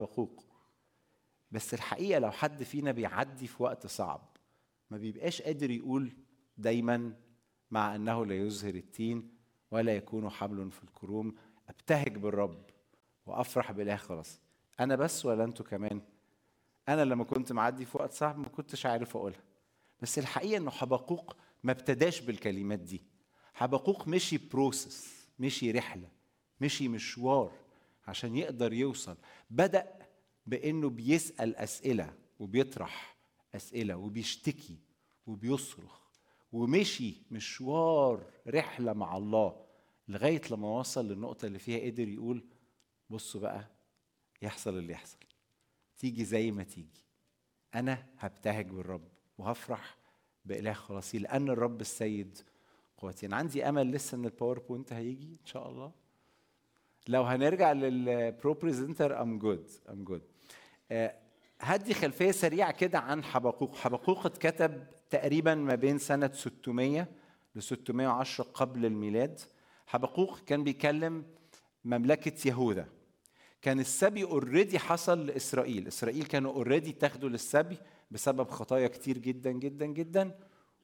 حقوق بس الحقيقه لو حد فينا بيعدي في وقت صعب ما بيبقاش قادر يقول دايما مع انه لا يزهر التين ولا يكون حبل في الكروم ابتهج بالرب وافرح باله خلاص انا بس ولا انتوا كمان انا لما كنت معدي في وقت صعب ما كنتش عارف اقولها بس الحقيقه انه حبقوق ما ابتداش بالكلمات دي حبقوق مشي بروسس مشي رحله مشي مشوار عشان يقدر يوصل بدا بانه بيسال اسئله وبيطرح اسئله وبيشتكي وبيصرخ ومشي مشوار رحله مع الله لغايه لما وصل للنقطه اللي فيها قدر يقول بصوا بقى يحصل اللي يحصل تيجي زي ما تيجي انا هبتهج بالرب وهفرح باله خلاصي لان الرب السيد قوتي انا عندي امل لسه ان الباوربوينت هيجي ان شاء الله لو هنرجع للبرو بريزنتر ام جود ام جود هدي خلفيه سريعه كده عن حبقوق حبقوق اتكتب تقريبا ما بين سنه 600 ل 610 قبل الميلاد حبقوق كان بيكلم مملكه يهوذا كان السبي اوريدي حصل لاسرائيل اسرائيل كانوا اوريدي تاخدوا للسبي بسبب خطايا كتير جدا جدا جدا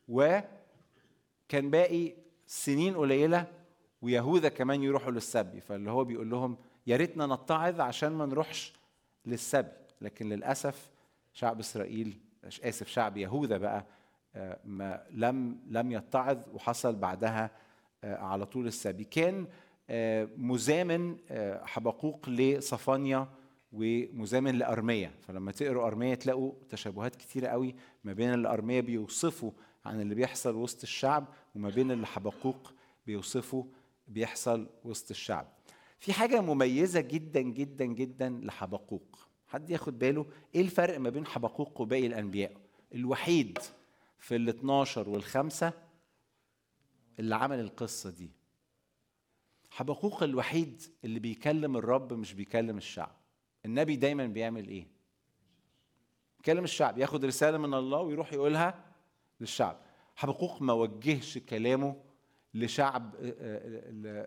وكان باقي سنين قليله ويهوذا كمان يروحوا للسبي فاللي هو بيقول لهم يا ريتنا نتعظ عشان ما نروحش للسبي لكن للاسف شعب اسرائيل اسف شعب يهوذا بقى ما لم لم يتعظ وحصل بعدها على طول السبي كان مزامن حبقوق لصفانيا ومزامن لأرمية فلما تقروا أرمية تلاقوا تشابهات كتيرة قوي ما بين اللي أرمية بيوصفوا عن اللي بيحصل وسط الشعب وما بين اللي حبقوق بيوصفوا بيحصل وسط الشعب في حاجة مميزة جدا جدا جدا لحبقوق حد ياخد باله ايه الفرق ما بين حبقوق وباقي الأنبياء الوحيد في ال 12 والخمسة اللي عمل القصة دي حبقوق الوحيد اللي بيكلم الرب مش بيكلم الشعب النبي دايما بيعمل ايه بيكلم الشعب ياخد رسالة من الله ويروح يقولها للشعب حبقوق ما وجهش كلامه لشعب ل...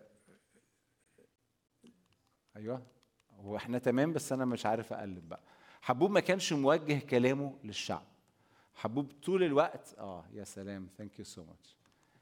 ايوه هو احنا تمام بس انا مش عارف اقلب بقى حبوب ما كانش موجه كلامه للشعب حبوب طول الوقت اه يا سلام ثانك يو سو ماتش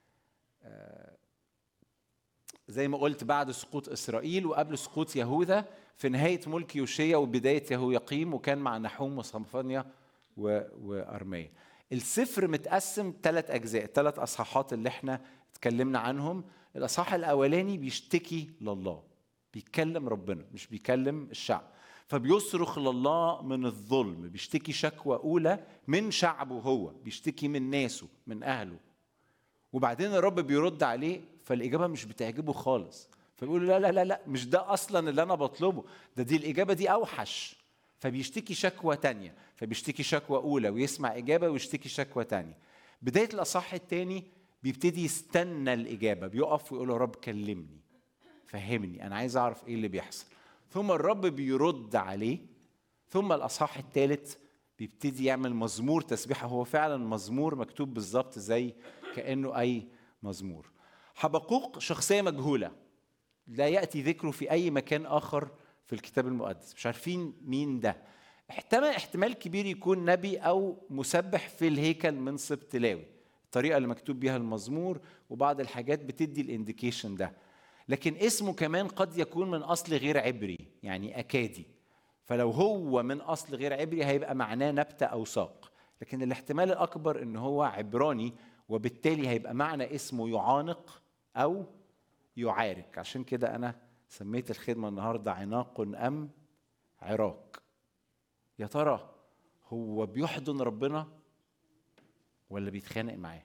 زي ما قلت بعد سقوط اسرائيل وقبل سقوط يهوذا في نهايه ملك يوشيا وبدايه يهويقيم وكان مع نحوم وصنفانيا وارميا السفر متقسم ثلاث اجزاء ثلاث اصحاحات اللي احنا اتكلمنا عنهم الاصحاح الاولاني بيشتكي لله بيتكلم ربنا مش بيكلم الشعب فبيصرخ لله من الظلم بيشتكي شكوى اولى من شعبه هو بيشتكي من ناسه من اهله وبعدين الرب بيرد عليه فالاجابه مش بتعجبه خالص فبيقول لا لا لا لا مش ده اصلا اللي انا بطلبه ده دي الاجابه دي اوحش فبيشتكي شكوى تانية فبيشتكي شكوى اولى ويسمع اجابه ويشتكي شكوى تانية بدايه الاصح الثاني بيبتدي يستنى الاجابه بيقف ويقول يا رب كلمني فهمني انا عايز اعرف ايه اللي بيحصل ثم الرب بيرد عليه ثم الاصحاح الثالث بيبتدي يعمل مزمور تسبيحه هو فعلا مزمور مكتوب بالظبط زي كانه اي مزمور حبقوق شخصيه مجهوله لا ياتي ذكره في اي مكان اخر في الكتاب المقدس مش عارفين مين ده احتمال احتمال كبير يكون نبي او مسبح في الهيكل من سبط لاوي الطريقه اللي مكتوب بيها المزمور وبعض الحاجات بتدي الانديكيشن ده لكن اسمه كمان قد يكون من اصل غير عبري يعني اكادي فلو هو من اصل غير عبري هيبقى معناه نبته او ساق لكن الاحتمال الاكبر ان هو عبراني وبالتالي هيبقى معنى اسمه يعانق او يعارك عشان كده انا سميت الخدمه النهارده عناق ام عراق يا ترى هو بيحضن ربنا ولا بيتخانق معاه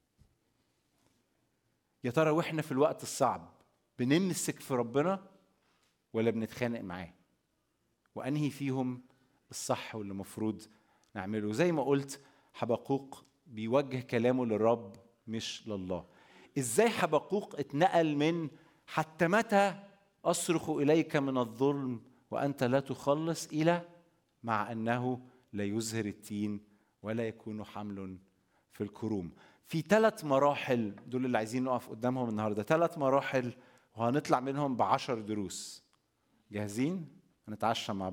يا ترى واحنا في الوقت الصعب بنمسك في ربنا ولا بنتخانق معاه وانهي فيهم الصح واللي المفروض نعمله زي ما قلت حبقوق بيوجه كلامه للرب مش لله ازاي حبقوق اتنقل من حتى متى اصرخ اليك من الظلم وانت لا تخلص الى مع انه لا يزهر التين ولا يكون حمل في الكروم في ثلاث مراحل دول اللي عايزين نقف قدامهم النهارده ثلاث مراحل وهنطلع منهم بعشر دروس جاهزين هنتعشى مع